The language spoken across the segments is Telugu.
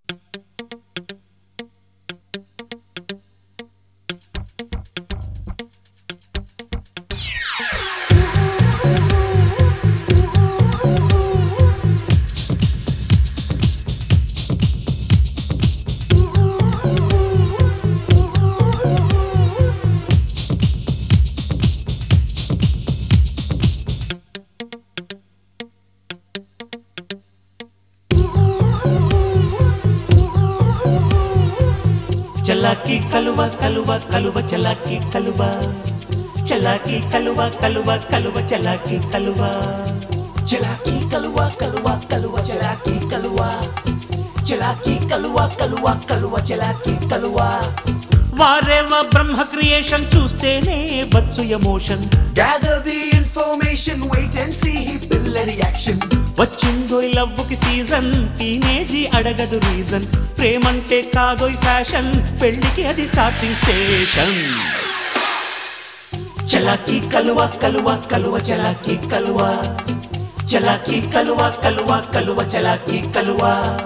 చలాకి కలువ కలువ కలువ చలాకి కలువ చలాకి కలువ కలువ కలువ చలాకి కలువ చలాకీ కలువ కలువ కలువ చలాకీ కలువ చలాకీ కలువ కలువ కలువ చలాకీ కలువ వారేవ బ్రహ్మ క్రియేషన్ చూస్తేనే వచ్చు emotion Gather the information, wait and see పిల్లరి యాక్షన్ వచ్చిందోయ్ లవ్వుకి సీజన్ టీనేజీ అడగదు రీజన్ ప్రేమంటే కాదోయ్ ఫ్యాషన్ పెళ్లికి అది స్టార్టింగ్ స్టేషన్ చలాకీ కలువ కలువ కలువ చలాకీ కలువ చలాకీ కలువ కలువ కలువ చలాకీ కలువ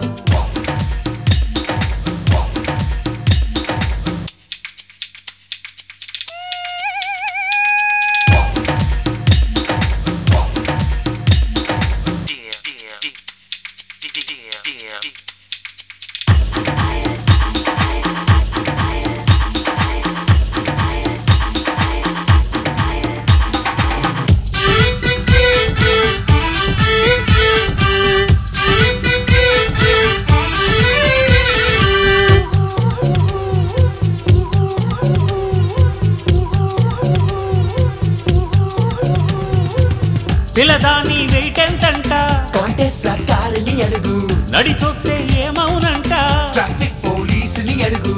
పిల్లదాని వెయిట్ ఎంతంట కాంటెస్సా కారుని అడుగు నడి చూస్తే ఏమవునంట ట్రాఫిక్ పోలీసుని అడుగు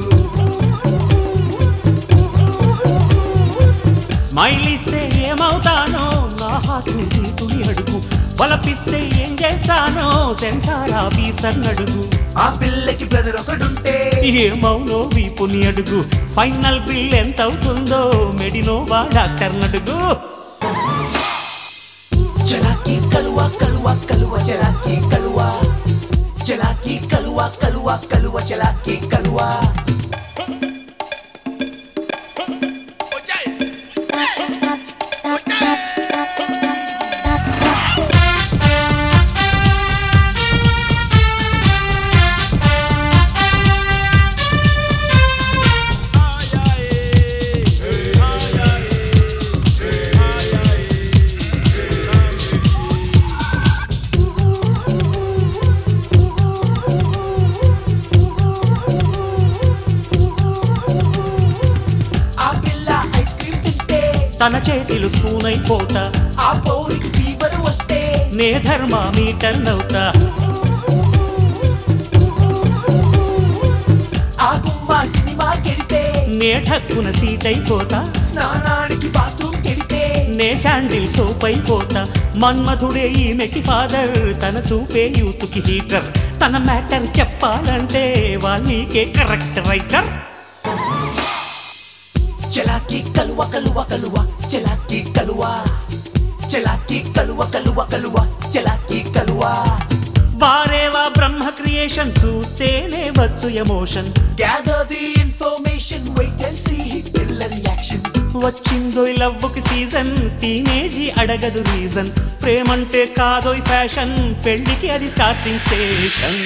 స్మైల్ ఇస్తే ఏమవుతానో నా హార్ట్ తుని అడుగు బలపిస్తే ఏం చేస్తానో సెన్సార్ ఆఫీసర్ అడుగు ఆ పిల్లకి బ్రదర్ ఒకడుంటే ఏమవునో వీపుని అడుగు ఫైనల్ బిల్ ఎంత అవుతుందో మెడినోవా డాక్టర్ అడుగు చలాకీ కలువ కలువ కలువ చలాకీ కలువ చలాకీ కలువ కలువ కలువ చలాకీ కలువ ఆ పిల్ల ఐస్ క్రీమ్ తింటే తన చేతిలో స్పూన్ అయిపోతా ఆ పౌరికి ఫీవర్ వస్తే నే థర్మామీటర్ నవ్వుతా ఆ గుమ్మ సినిమా కెడితే నే ఠక్కున సీట్ అయిపోతా స్నానానికి బాత్రూమ్ కెడితే నే శాండిల్ సోప్ అయిపోతా మన్మధుడే ఈమెకి ఫాదర్ తన చూపే యూత్కి హీటర్ తన మ్యాటర్ చెప్పాలంటే వాళ్ళకే కరెక్ట్ రైటర్ చలాకీ కలువ కలువ కలువ చలాకీ కలువ చలాకీ కలువ కలువ కలువ చలాకీ కలువ వారేవా బ్రహ్మ క్రియేషన్ చూస్తేనే వచ్చు emotion Gather the information, wait and see పిల్లరి యాక్షన్ వచ్చిందోయ్ లవ్వుకి సీజన్ టీనేజీ అడగదు రీజన్ ప్రేమంటే కాదోయ్ ఫ్యాషన్ పెళ్లికి అది స్టార్టింగ్ స్టేషన్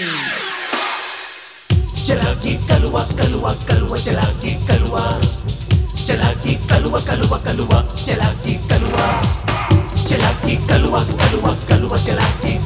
చలాకీ కలువ కలువ కలువ చలాకీ కలువ చలాకీ కలువ కలువ కలువ చలాకీ కలువ చలాకీ కలువ కలువ కలువ చలాకీ